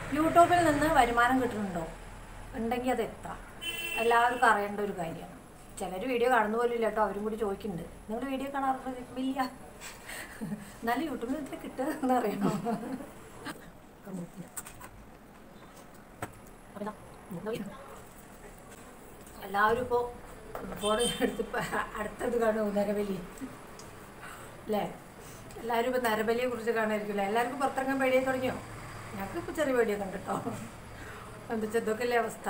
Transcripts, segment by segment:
യൂട്യൂബിൽ നിന്ന് വരുമാനം കിട്ടുന്നുണ്ടോ ഉണ്ടെങ്കിൽ അത് എത്ര എല്ലാവർക്കും അറിയേണ്ട ഒരു കാര്യമാണ് ചിലർ വീഡിയോ കാണുന്ന പോലും ഇല്ല കേട്ടോ അവരും കൂടി ചോദിക്കുന്നുണ്ട് നിങ്ങൾ വീഡിയോ കാണാറുണ്ട് ഇല്ല എന്നാലും യൂട്യൂബിൽ നിന്ന് കിട്ടുക എന്ന് അറിയണം എല്ലാവരും ഇപ്പോൾ ഫോൺ എടുത്ത് ഇപ്പൊ അടുത്തത് കാണും നരബലി അല്ലേ എല്ലാവരും ഇപ്പോൾ നരബലിയെ കുറിച്ച് കാണുമായിരിക്കില്ല എല്ലാവർക്കും പുറത്തിറങ്ങാൻ പേടിയായി തുടങ്ങിയോ ഞങ്ങൾക്ക് ഇപ്പോൾ ചെറിയ പേടിയൊക്കെ ഉണ്ട് കേട്ടോ എന്താ വെച്ചാൽ ഇതൊക്കെ അല്ലേ അവസ്ഥ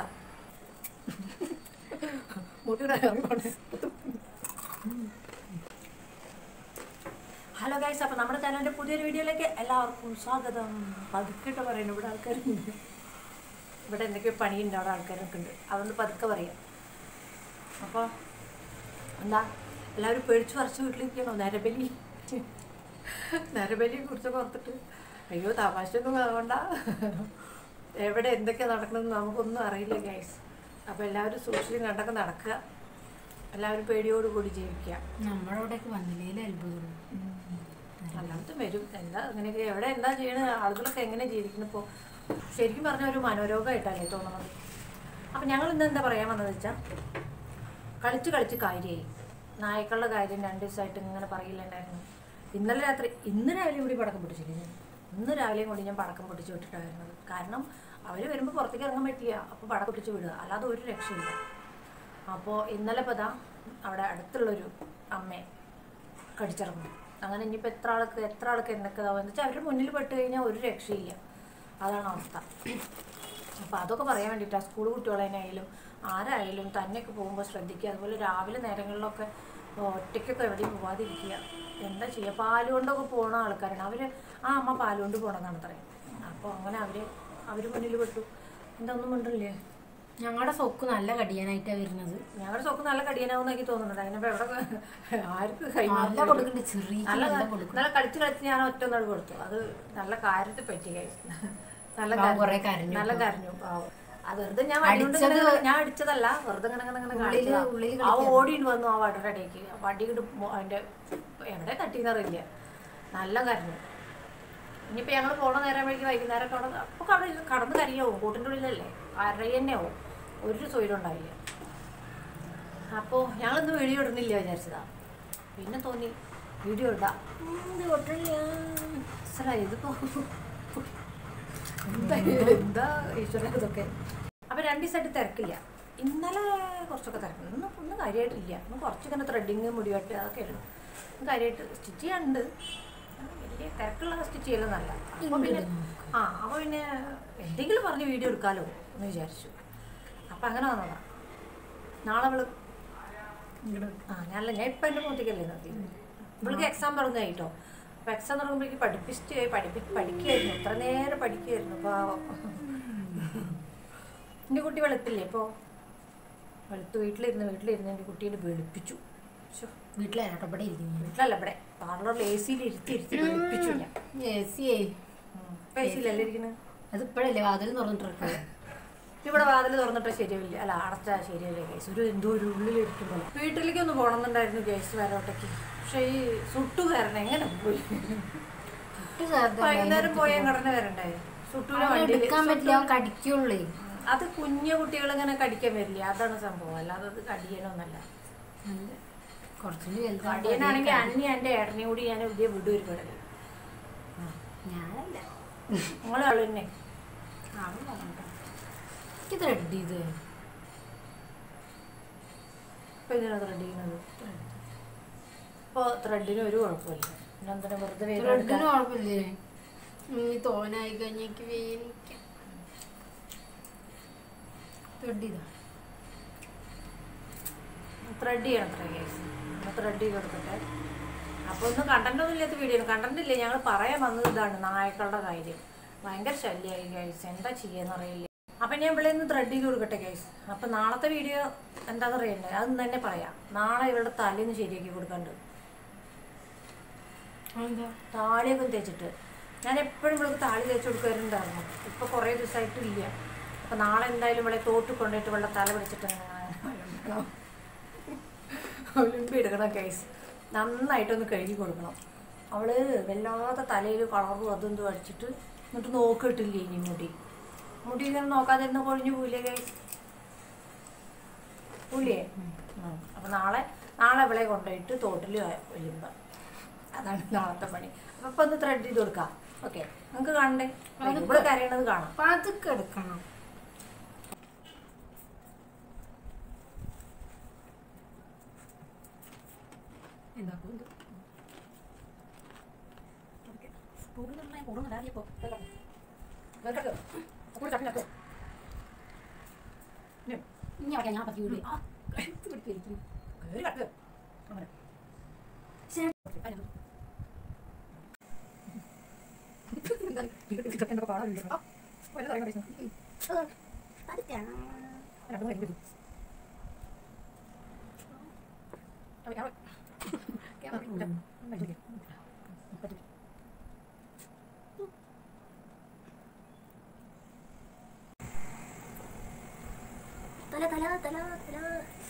ഹലോ ഗൈസ് അപ്പോൾ നമ്മുടെ ചാനലിൻ്റെ പുതിയൊരു വീഡിയോയിലേക്ക് എല്ലാവർക്കും സ്വാഗതം പതുക്കിട്ട് പറയുന്നു ഇവിടെ ആൾക്കാരുണ്ട് ഇവിടെ എന്തൊക്കെയോ പണിയുണ്ട് അവിടെ ആൾക്കാരൊക്കെ ഉണ്ട് അതുകൊണ്ട് പതുക്കെ പറയാം അപ്പോൾ എന്താ എല്ലാവരും പേടിച്ച് പറിച്ച് വീട്ടിലിരിക്കണോ നരബലി നരബലിയെ കുറിച്ച് ഓർത്തിട്ട് അയ്യോ തമാശയൊന്നും ആവണ്ട എവിടെ എന്തൊക്കെ നടക്കണമെന്ന് നമുക്കൊന്നും അറിയില്ല ഗൈസ് അപ്പോൾ എല്ലാവരും സൂക്ഷിച്ചും കണ്ടൊക്കെ നടക്കുക എല്ലാവരും പേടിയോടുകൂടി ജീവിക്കുക നമ്മുടെ അവിടെയൊക്കെ വന്നില്ലേ അത്ഭുതം അല്ലാത്ത വരും എന്താ അങ്ങനെയൊക്കെ എവിടെ എന്താ ചെയ്യണത് ആളുകളൊക്കെ എങ്ങനെ ജീവിക്കുന്നു ഇപ്പോൾ ശരിക്കും പറഞ്ഞ ഒരു മനോരോഗമായിട്ടല്ലേ തോന്നുന്നത് അപ്പം ഞങ്ങൾ ഇന്ന് എന്താ പറയാൻ വന്നത് വെച്ചാൽ കളിച്ച് കളിച്ച് കാര്യമായി നായ്ക്കളുടെ കാര്യം രണ്ട് ദിവസമായിട്ട് ഇങ്ങനെ പറയില്ലുണ്ടായിരുന്നു ഇന്നലെ രാത്രി ഇന്ന് രാവിലെ കൂടി പടക്കം പൊട്ടിച്ചില്ല ഞാൻ ഇന്ന് രാവിലെയും കൂടി ഞാൻ പടക്കം പൊട്ടിച്ച് വിട്ടിട്ടാണ് വരുന്നത് കാരണം അവർ വരുമ്പോൾ പുറത്തേക്ക് ഇറങ്ങാൻ പറ്റില്ല അപ്പോൾ പടക്കം പൊട്ടിച്ച് വിടുക അല്ലാതെ ഒരു രക്ഷയില്ല അപ്പോൾ ഇന്നലെ ഇപ്പോൾ ദാ അവിടെ അടുത്തുള്ളൊരു അമ്മയെ കടിച്ചിറങ്ങും അങ്ങനെ ഇനിയിപ്പോൾ എത്ര ആൾക്ക് എത്ര ആൾക്ക് എന്തൊക്കെ ഇതാവും എന്ന് വെച്ചാൽ അവരുടെ മുന്നിൽ പെട്ട് കഴിഞ്ഞാൽ ഒരു രക്ഷയില്ല അതാണ് അവസ്ഥ അപ്പോൾ അതൊക്കെ പറയാൻ വേണ്ടിയിട്ടാണ് സ്കൂൾ കുട്ടികളതിനായാലും ആരായാലും തന്നെയൊക്കെ പോകുമ്പോൾ ശ്രദ്ധിക്കുക അതുപോലെ രാവിലെ നേരങ്ങളിലൊക്കെ ഒറ്റയ്ക്കൊക്കെ എവിടെയും പോവാതിരിക്കുക എന്താ ചെയ്യുക പാലുകൊണ്ടൊക്കെ പോണ ആൾക്കാരാണ് അവർ ആ അമ്മ പാലുകൊണ്ട് പോകണമെന്നാണ് പറയുന്നത് അപ്പോൾ അങ്ങനെ അവർ അവർ മുന്നിൽ പെട്ടു എന്താ ഒന്നും മിണ്ടില്ലേ ഞങ്ങളുടെ സൊക്ക് നല്ല കടിയാനായിട്ടാണ് വരുന്നത് ഞങ്ങളുടെ സോക്ക് നല്ല കടിയനാവുന്ന എനിക്ക് തോന്നുന്നുണ്ട് അതിനിപ്പോൾ എവിടെ ആർക്ക് നല്ല കൈമാറി കൊടുക്കുന്നുണ്ട് ചെറിയ നല്ല നല്ല കൊടുക്കും നല്ല കളിച്ച് കളിച്ച് ഞാൻ ഒറ്റ നാൾ കൊടുത്തു അത് നല്ല കാര്യത്തിൽ പറ്റി കഴിച്ചു നല്ല പാവം കരഞ്ഞു. കുറേ കരഞ്ഞു നല്ല കരഞ്ഞു പാവം. അത് വെറുതെ ഞാൻ വടി കൊണ്ട് അടിച്ചത് ഇങ്ങനെ- ഞാൻ അടിച്ചതല്ല വെറുതെ ഇങ്ങനെ ഇങ്ങനെ ഇങ്ങനെ ഉള്ളില് കാണിച്ചതാ. ഉള്ളില് ആ ഓടിയിട്ട് വന്നു ആ വടിയുടെ ഇടയ്ക്ക് വടി കൊണ്ട് അതിന്റെ എവിടെ തട്ടിന്നറിയില്ല നല്ല കരഞ്ഞു ഇനിയിപ്പോ ഞങ്ങൾ പോണ നേരം വഴിക്ക് വൈകുന്നേരം ഒക്കെ അവിടെ അപ്പൊ കടന്ന് കടന്ന് കരിയാവും കൂട്ടിൻ്റെ ഉള്ളിലല്ലേ കരയി തന്നെ ആവും ഒരു സ്വൈരം ഉണ്ടാവില്ല അപ്പോൾ ഞങ്ങളിന്ന് വീഡിയോ ഇടുന്നില്ല വിചാരിച്ചതാ പിന്നെ തോന്നി വീഡിയോ ഇടാം ഉം, ഇത് ഒട്ടില്ല അസലാ ഇതിപ്പോ എന്താ എന്താ ഈശ്വര ഇതൊക്കെ അപ്പൊ രണ്ട് ദിവസമായിട്ട് തിരക്കില്ല ഇന്നലെ കുറച്ചൊക്കെ തിരക്ക് ഇന്ന് ഒന്നും കാര്യമായിട്ടില്ല ഇന്ന് കുറച്ച് ഇങ്ങനെ ത്രെഡിങ് മുടിവെട്ട് അതൊക്കെ ഉള്ളു ഇന്ന് കാര്യമായിട്ട് സ്റ്റിച്ച് ചെയ്യാനുണ്ട് വലിയ തിരക്കുള്ള സ്റ്റിച്ച് ചെയ്യലെന്നല്ല അപ്പൊ പിന്നെ ആ അപ്പൊ പിന്നെ എന്തെങ്കിലും പറഞ്ഞ് വീഡിയോ എടുക്കാലോ എന്ന് വിചാരിച്ചു അപ്പൊ അങ്ങനെ വന്നതാ നാളെ അവള് ആ ഞാനല്ല ഞാൻ ഇപ്പം എൻ്റെ മുഖത്തേക്കല്ലേ നോക്കി ഇവൾക്ക് എക്സാം തുടങ്ങായിട്ടോ അപ്പോൾ എക്സാം തുടങ്ങുമ്പോഴേക്ക് പഠിപ്പിച്ച് പഠിപ്പി പഠിക്കുകയായിരുന്നു ഇത്ര നേരം പഠിക്കുകയായിരുന്നു പാവം എൻ്റെ കുട്ടി വെളുത്തില്ലേ ഇപ്പോൾ വെളുത്ത് വീട്ടിലിരുന്ന് വീട്ടിലിരുന്ന് എൻ്റെ കുട്ടീനെ വെളുപ്പിച്ചു ശ്ശോ, വീട്ടിലെ അട്ടപ്പടി ഇരിക്കുന്നു വീട്ടിലല്ല ഇവിടെ പാർലറിൽ എ സിയിൽ ഇരുത്തി ഇരുത്തി വെളുപ്പിച്ചു ഞാൻ ഏസിയേ ഇപ്പം എ സിയിലല്ലേ ഇരിക്കുന്നത് അത് ഇപ്പോഴല്ലേ വാതിൽ തുറന്നിട്ടിരിക്കുക ഇവിടെ വാതിൽ തുറന്നിട്ട് ശരിയാവില്ല അല്ല അടച്ചാ ശരിയാവില്ല കേസ് ഒരു എന്തോ ഒരു ഉള്ളിലിരിക്കുമ്പോൾ വീട്ടിലേക്ക് ഒന്ന് പോകണമെന്നുണ്ടായിരുന്നു കേസ് വരോട്ടേക്ക് പക്ഷേ ഈ സുട്ടു കാരണം എങ്ങനെ പോയി വൈകുന്നേരം പോയ ഘടന വരണ്ടേ സുട്ടൂരെ വണ്ടിയിൽ എടുക്കാൻ പറ്റില്ല അവൻ കടിക്കുള്ളേ അത് കുഞ്ഞു കുട്ടികൾ ഇങ്ങനെ കടിക്കാൻ വരില്ല അതാണ് സംഭവം അല്ലാതെ അത് കടിയനൊന്നല്ല കുറച്ചുകൂടി വലുതാ കടിയനാണെങ്കിൽ അന്നി എൻ്റെ ഏട്ടനെയും കൂടി ഞാൻ പുതിയ വിടും ഒരു കടലിൽ ഞാനല്ല നിങ്ങൾ ആള് തന്നെ എനിക്ക് ത്രെഡ് ചെയ്ത് ഇപ്പം ഇതിനകത്ത് റെഡി ചെയ്യുന്നത് ഇപ്പോൾ ത്രെഡിന് ഒരു കുഴപ്പമില്ല പിന്നെ എന്തിനാ വെറുതെ വേദന ത്രെഡിന് കുഴപ്പമില്ലേ ഈ തോനായി കഴിഞ്ഞേക്ക് വേനിക്കാം ത്രെഡ് ചെയ്താ ത്രെഡ് ചെയ്യണം അത്ര കേസ് ഒന്ന് ത്രെഡ് ചെയ്ത് കൊടുക്കട്ടെ അപ്പോൾ ഒന്നും കണ്ടന്റ് ഒന്നും ഇല്ലാത്ത വീഡിയോ കണ്ടന്റ് ഇല്ല ഞങ്ങൾ പറയാൻ വന്നത് ഇതാണ് നായ്ക്കളുടെ കാര്യം ഭയങ്കര ശല്യമായി ഗൈസ് എന്താ ചെയ്യാന്ന് അറിയില്ല അപ്പം ഞാൻ ഇവിടെ നിന്ന് ത്രെഡ് ചെയ്ത് കൊടുക്കട്ടെ ഗൈസ് അപ്പം നാളത്തെ വീഡിയോ എന്താണെന്ന് അറിയണ്ടേ അത് ഇന്ന് തന്നെ പറയാം നാളെ ഇവളുടെ തലേന്ന് ശരിയാക്കി കൊടുക്കണ്ട് എന്താ താളിയൊക്കെ തേച്ചിട്ട് ഞാൻ എപ്പോഴും ഇവൾക്ക് താളി തേച്ച് കൊടുക്കാറുണ്ടായിരുന്നു ഇപ്പോൾ കുറേ ദിവസമായിട്ട് ഇല്ല അപ്പോൾ നാളെ എന്തായാലും ഇവളെ തോട്ട് കൊണ്ടുപോയിട്ട് ഇവളുടെ തല പിടിച്ചിട്ട് ഒലിമ്പി എടുക്കണം കേസ് നന്നായിട്ടൊന്ന് കഴുകി കൊടുക്കണം അവള് വല്ലാത്ത തലയിൽ കളറും അതും ഇതും അടിച്ചിട്ട് എന്നിട്ട് നോക്കിയിട്ടില്ല ഇനി മുടി മുടി ഇങ്ങനെ നോക്കാതെ ഇരുന്ന് കൊഴിഞ്ഞു പോയില്ലേ കൈ പുള്ളിയെ അപ്പൊ നാളെ നാളെ അവളെ കൊണ്ടുപോയിട്ട് തോട്ടിൽ ഒലിമ്പ അതാണ് നാളത്തെ പണി അപ്പൊ ഇപ്പൊ ഒന്ന് ത്രെഡ് ചെയ്ത് കൊടുക്കാം ഓക്കെ നിങ്ങൾക്ക് കാണണ്ടേ ഇവിടെ കരയണത് കാണാം പതുക്കെ എടുക്കണം എന്താ പോകുന്നത് പോകുന്നുണ്ടായി പോകുന്നുണ്ടായിരിക്കോ ഇനി അവിടെ ഞാൻ പറ്റി വീട് ആ കഴുത്ത് പിടിപ്പിരിക്കും തല തല തല തല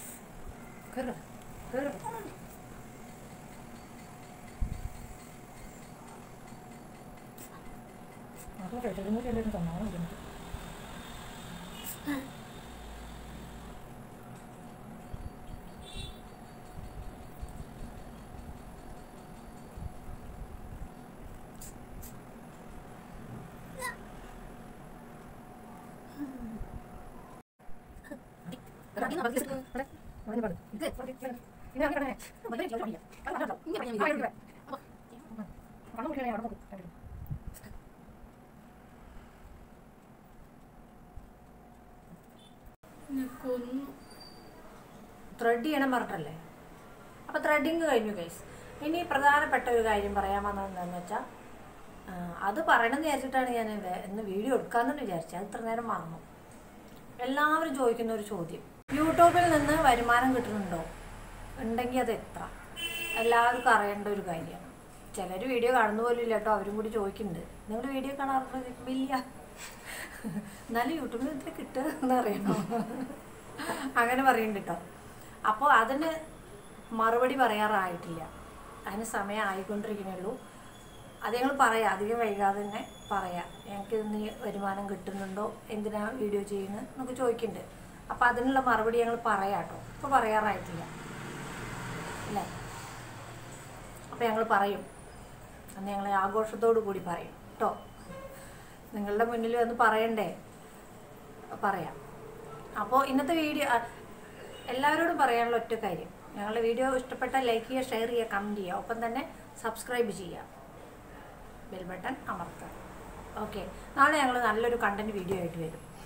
കൊന്നു ത്രെഡ് ചെയ്യണം പറഞ്ഞിട്ടല്ലേ അപ്പോൾ ത്രെഡിങ് കഴിഞ്ഞു ഗൈസ് ഇനി പ്രധാനപ്പെട്ട ഒരു കാര്യം പറയാൻ വന്നത് എന്താണെന്ന് വെച്ചാൽ അത് പറയണമെന്ന് വിചാരിച്ചിട്ടാണ് ഞാൻ ഇത് ഇന്ന് വീഡിയോ എടുക്കാമെന്ന് വിചാരിച്ചത് അത് ഇത്ര നേരം മറന്നു എല്ലാവരും ചോദിക്കുന്ന ഒരു ചോദ്യം യൂട്യൂബിൽ നിന്ന് വരുമാനം കിട്ടുന്നുണ്ടോ ഉണ്ടെങ്കിൽ അത് എത്ര എല്ലാവർക്കും അറിയേണ്ട ഒരു കാര്യമാണ് ചിലർ വീഡിയോ കാണുന്ന പോലും ഇല്ല കേട്ടോ അവരും കൂടി ചോദിക്കുന്നുണ്ട് നിങ്ങൾ വീഡിയോ കാണാറുണ്ട് ഇല്ല എന്നാലും യൂട്യൂബിൽ നിന്ന് ഇത്ര കിട്ടുക എന്ന് അറിയണോ അങ്ങനെ പറയുന്നുണ്ട് കേട്ടോ അപ്പോൾ അതിന് മറുപടി പറയാറായിട്ടില്ല അതിന് സമയം ആയിക്കൊണ്ടിരിക്കണേ ഉള്ളൂ അത് ഞങ്ങൾ പറയാം അധികം വൈകാതെ തന്നെ പറയാം ഞങ്ങൾക്ക് ഇന്ന് വരുമാനം കിട്ടുന്നുണ്ടോ എന്തിനാ വീഡിയോ ചെയ്യുന്നത് എന്നൊക്കെ ചോദിക്കുന്നുണ്ട് അപ്പോൾ അതിനുള്ള മറുപടി ഞങ്ങൾ പറയാം കേട്ടോ ഇപ്പോൾ പറയാറായിട്ടില്ല അല്ലേ അപ്പോൾ ഞങ്ങൾ പറയും അന്ന് ഞങ്ങൾ ആഘോഷത്തോടു കൂടി പറയും കേട്ടോ നിങ്ങളുടെ മുന്നിൽ വന്ന് പറയണ്ടേ പറയാം അപ്പോൾ ഇന്നത്തെ വീഡിയോ അ, എല്ലാവരോടും പറയാനുള്ള ഒറ്റ കാര്യം ഞങ്ങളുടെ വീഡിയോ ഇഷ്ടപ്പെട്ടാൽ ലൈക്ക് ചെയ്യുക ഷെയർ ചെയ്യുക കമൻറ്റ് ചെയ്യുക ഒപ്പം തന്നെ സബ്സ്ക്രൈബ് ചെയ്യുക ബെൽ ബട്ടൺ അമർത്തുക ഓക്കെ നാളെ ഞങ്ങൾ നല്ലൊരു കണ്ടൻറ്റ് വീഡിയോ ആയിട്ട് വരും